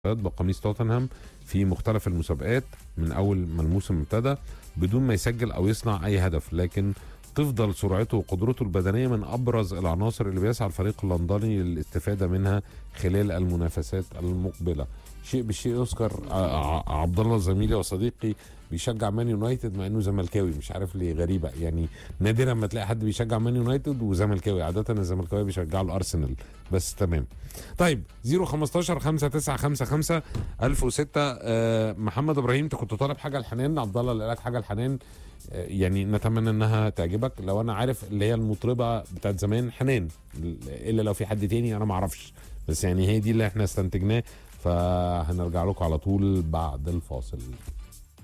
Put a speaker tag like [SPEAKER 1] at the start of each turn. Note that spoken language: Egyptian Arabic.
[SPEAKER 1] بقميص توتنهام في مختلف المسابقات من اول ما الموسم ابتدى بدون ما يسجل او يصنع اي هدف لكن تفضل سرعته وقدرته البدنيه من ابرز العناصر اللي بيسعى الفريق اللندني للاستفاده منها خلال المنافسات المقبله شيء بالشيء يذكر ع- ع- عبد الله زميلي وصديقي بيشجع مان يونايتد مع انه زملكاوي مش عارف ليه غريبه يعني نادرا ما تلاقي حد بيشجع مان يونايتد وزملكاوي عاده الزملكاوي بيشجعوا الارسنال بس تمام طيب 015 5955 1006 آه محمد ابراهيم انت كنت طالب حاجه لحنان عبد الله اللي قال لك حاجه لحنان آه يعني نتمنى انها تعجبك لو انا عارف اللي هي المطربه بتاعت زمان حنان الا لو في حد تاني انا ما اعرفش بس يعني هي دي اللي احنا استنتجناه فهنرجع لكم على طول بعد الفاصل